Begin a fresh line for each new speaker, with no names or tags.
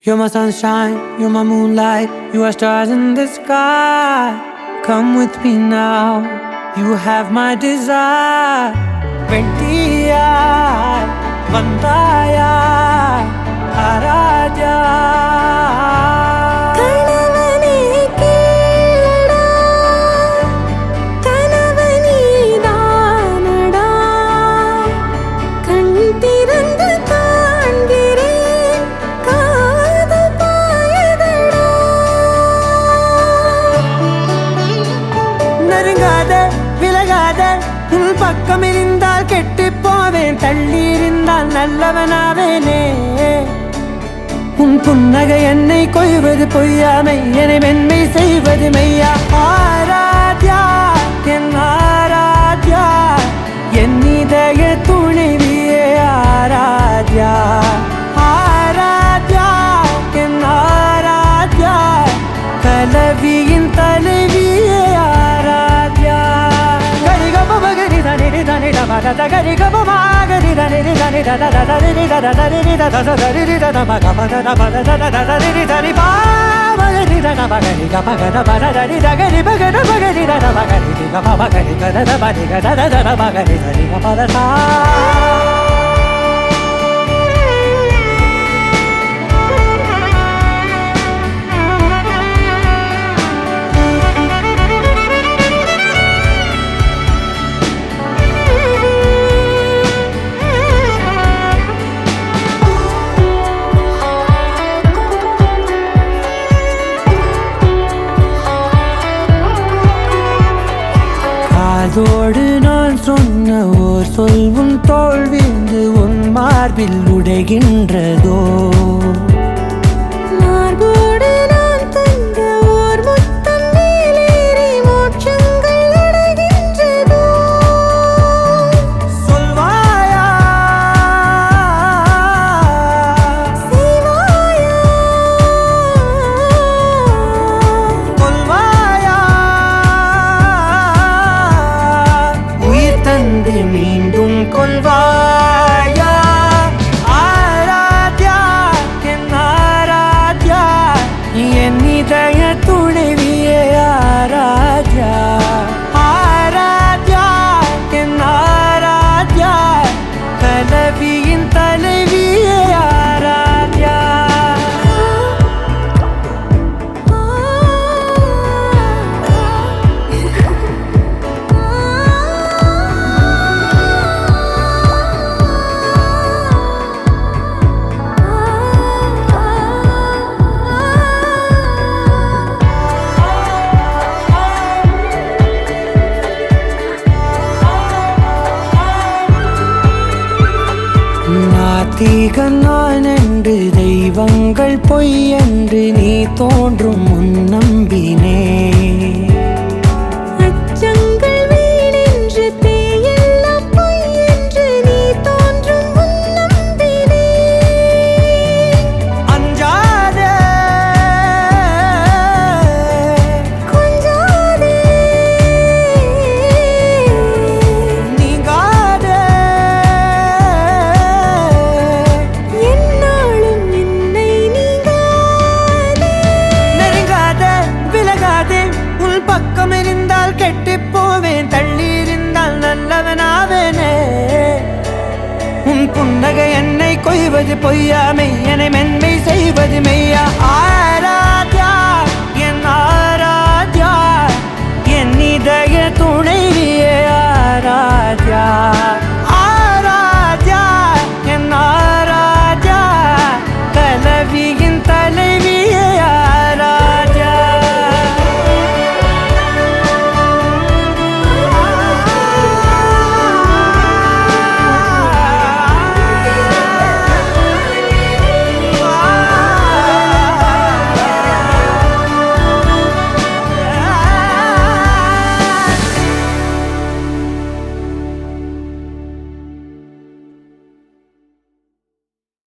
You're my sunshine, you're my moonlight, you are stars in the sky. Come with me now, you have my desire. வெட்டியாய் வந்தாயா A Raja
கணவனே கேளடா கணவனீதானடா கண் திறந்து காண்கிறேன் காதல் பாயதடா
நெருங்காத விலகாத உன் பக்கம் இருந்தால் கெட்டு போவேன் தள்ளி இருந்தால் நல்லவனாவேனே உன் புன்னகை என்னை கொய்வது பொய்யாமை என்னை மென்மை செய்வது மெய்யா ஆராத்யா என் ஆராத்யா என் இதய துணைவியே ஆராத்யா ஆராத்யா என் ஆராத்யா கலவியின் தலைவியே ஆராத்யா கரிகம மகரி தனிரி தனிட மகத கரிகம மகரி தனிரி தனிட தத தரிரி தத தரிரி தத தரிரி தத மக மக மத தத தரிரி தரி பா மகரி தத மகரி க மகத மத தரி தகரி மகத மகரி தத மகரி க ம மகரி க தத மரி க தத தத மகரி தரி க பத சா காதோடு நான் சொன்ன ஓர் சொல் உன் தோல் வீழ்ந்து உன் மார்பில் உடைகின்றதோ
மார்போடு நான் தந்த ஓர் முத்தம் மேலேறி மோட்சங்கள் அடைகின்றதோ
சொல்வாயா
செய்வாயா
கொல்வாயா உயிர் தந்து மீண்டும் கொல்வாயா ஆராத்யா என் ஆராத்யா என் இதய துணைவியே ஆராத்யா ஆராத்யா என் ஆராத்யா கலவியின் தலைவியே ஆராத்யா நாத்திகன் நான் என்று தெய்வங்கள் பொய் என்று நீ தோன்றும் முன் நம்பினே
அச்சங்கள் வீணென்று பேயெல்லாம் பொய் என்று நீ தோன்றும் முன் நம்பினேன்
அஞ்சாதே
கொஞ்சாதே
நீங்காதே
என்னாலும் என்னை நீங்காதே
நெருங்காதே விலகாதே உன் பக்கம் இருந்தால் கெட்டு போவேன் தள்ளி இருந்தால் நல்லவனாவேனே உன் புன்னகை என்னை கொய்வது பொய்யாமை என்னை மென்மை செய்வது மெய்